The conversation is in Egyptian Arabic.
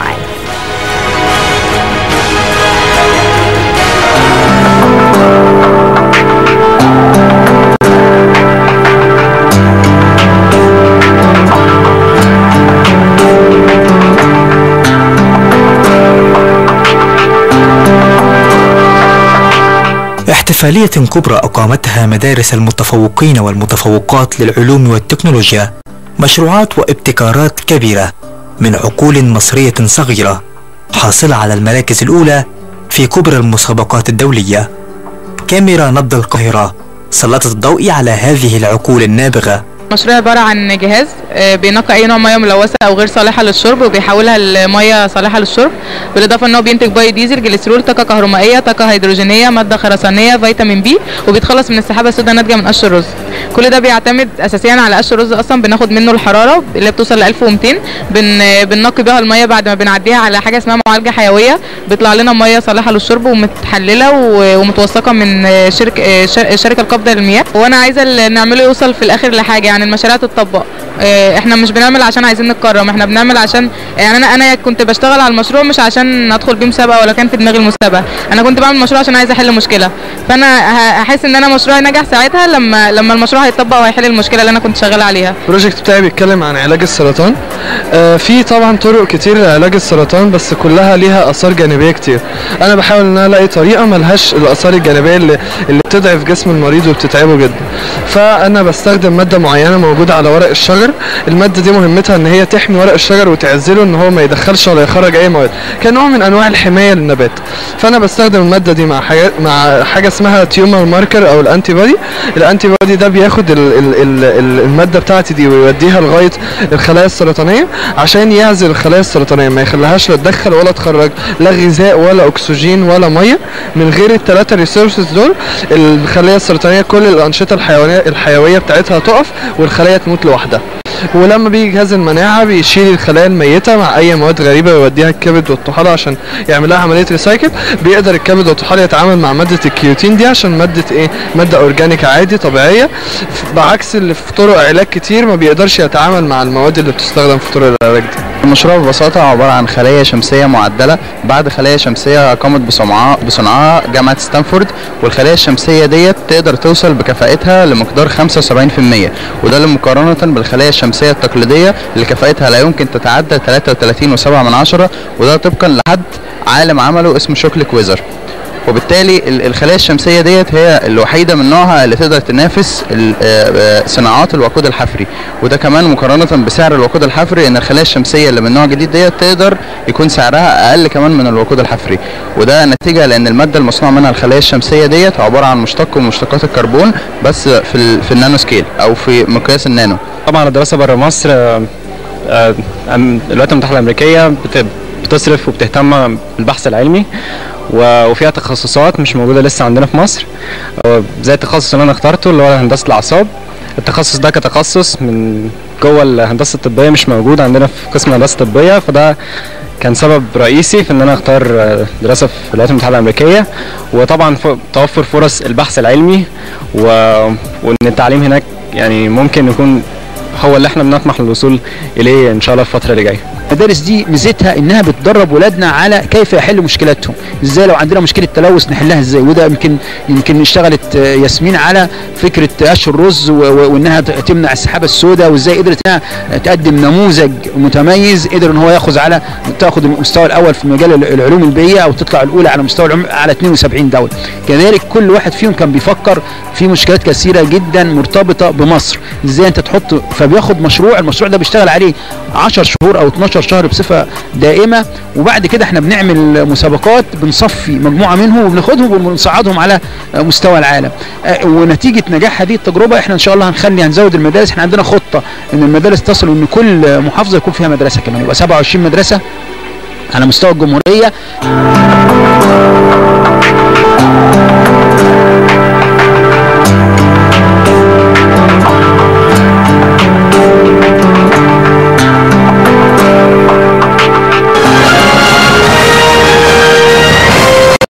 معانا احتفالية كبرى أقامتها مدارس المتفوقين والمتفوقات للعلوم والتكنولوجيا مشروعات وابتكارات كبيرة من عقول مصرية صغيرة حاصلة على المراكز الأولى في كبرى المسابقات الدولية كاميرا نبض القاهرة سلطت الضوء على هذه العقول النابغة مشروع عبارة عن جهاز آه، بينقي أي نوع مياه ملوثة أو غير صالحة للشرب وبيحولها لمياه صالحة للشرب بالإضافة إن هو بينتج باي ديزل جليسرول طاقة كهربائية طاقة هيدروجينية مادة خرسانية فيتامين بي وبيتخلص من السحابة السوداء الناتجة من قش الرز كل ده بيعتمد أساسيا على قش الرز أصلا بناخد منه الحرارة اللي بتوصل ل 1200 بن بننقي بيها المياه بعد ما بنعديها على حاجة اسمها معالجة حيوية بيطلع لنا مياه صالحة للشرب ومتحللة و- ومتوثقة من آه، شرك آه، شر- شركة القابضة للمياه وأنا عايزة اللي نعمله يوصل في الآخر لحاجة يعني المشاريع تتطبق آه، احنا مش بنعمل عشان عايزين نتكرم احنا بنعمل عشان يعني انا انا كنت بشتغل على المشروع مش عشان ادخل بيه مسابقه ولا كان في دماغي المسابقه انا كنت بعمل مشروع عشان عايزه احل مشكله فانا ه- هحس ان انا مشروعي نجح ساعتها لما لما المشروع هيتطبق وهيحل المشكله اللي انا كنت شغاله عليها البروجكت بتاعي بيتكلم عن علاج السرطان آه، في طبعا طرق كتير لعلاج السرطان بس كلها ليها اثار جانبيه كتير انا بحاول ان انا الاقي طريقه ملهاش الاثار الجانبيه اللي اللي بتضعف جسم المريض وبتتعبه جدا فانا بستخدم ماده معينه موجوده على ورق الشجر الماده دي مهمتها ان هي تحمي ورق الشجر وتعزله ان هو ما يدخلش ولا يخرج اي مواد كنوع من انواع الحمايه للنبات فانا بستخدم الماده دي مع حاجه مع حاجه اسمها تيومر ماركر او الانتي بودي الانتي بودي ده بياخد ال ال ال ال الماده بتاعتي دي ويوديها لغايه الخلايا السرطانيه عشان يعزل الخلايا السرطانيه ما يخليهاش لا تدخل ولا تخرج لا غذاء ولا اكسجين ولا ميه من غير الثلاثه ريسورسز دول الخلايا السرطانيه كل الانشطه الحيوانيه الحيويه بتاعتها تقف والخلايا تموت لوحدها ولما بيجي جهاز المناعه بيشيل الخلايا الميته مع اي مواد غريبه ويوديها الكبد والطحال عشان يعمل لها عمليه ريسايكل بيقدر الكبد والطحال يتعامل مع ماده الكيوتين دي عشان ماده ايه ماده اورجانيك عادي طبيعيه بعكس اللي في طرق علاج كتير ما بيقدرش يتعامل مع المواد اللي بتستخدم في طرق العلاج دي المشروع ببساطة عبارة عن خلايا شمسية معدلة بعد خلايا شمسية قامت بصنعها بصنعها جامعة ستانفورد والخلايا الشمسية ديت تقدر توصل بكفاءتها لمقدار 75% وده اللي مقارنة بالخلايا الشمسية التقليدية اللي كفاءتها لا يمكن تتعدى 33.7 من عشرة وده طبقا لحد عالم عمله اسمه شوكليك ويزر وبالتالي ال- الخلايا الشمسيه ديت هي الوحيده من نوعها اللي تقدر تنافس ال- آه، آه، صناعات الوقود الحفري وده كمان مقارنه بسعر الوقود الحفري ان الخلايا الشمسيه اللي من نوع جديد ديت تقدر يكون سعرها اقل كمان من الوقود الحفري وده نتيجه لان الماده المصنوع منها الخلايا الشمسيه ديت عباره عن مشتق من مشتقات الكربون بس في ال- في النانو سكيل او في مقياس النانو طبعا الدراسه بره مصر آه، آه، أم- الولايات المتحده الامريكيه بت- بتصرف وبتهتم بالبحث العلمي و- وفيها تخصصات مش موجوده لسه عندنا في مصر آه، زي التخصص اللي انا اخترته اللي هو هندسه الاعصاب التخصص ده كتخصص من جوه الهندسه الطبيه مش موجود عندنا في قسم الهندسه الطبيه فده كان سبب رئيسي في ان انا اختار آه، دراسه في الولايات المتحده الامريكيه وطبعا ف- توفر فرص البحث العلمي و... وان التعليم هناك يعني ممكن يكون هو اللي احنا بنطمح للوصول اليه ان شاء الله في الفتره اللي جايه المدارس دي ميزتها انها بتدرب ولادنا على كيف يحلوا مشكلاتهم ازاي لو عندنا مشكله تلوث نحلها ازاي وده يمكن يمكن اشتغلت آه، ياسمين على فكره قش الرز و- و- وانها ت- تمنع السحابه السوداء وازاي قدرت انها تقدم نموذج متميز قدر ان هو ياخذ على تاخذ المستوى الاول في مجال ال- العلوم البيئيه او تطلع الاولى على مستوى العلوم على 72 دوله كذلك كل واحد فيهم كان بيفكر في مشكلات كثيره جدا مرتبطه بمصر ازاي انت تحط فبياخد مشروع المشروع ده بيشتغل عليه 10 شهور او 12 شهر بصفه دائمه وبعد كده احنا بنعمل مسابقات بنصفي مجموعه منهم وبناخدهم وبنصعدهم على مستوى العالم آه، ونتيجه نجاح هذه التجربه احنا ان شاء الله هنخلي هنزود المدارس احنا عندنا خطه ان المدارس تصل ان كل محافظه يكون فيها مدرسه كمان يبقى 27 مدرسه على مستوى الجمهوريه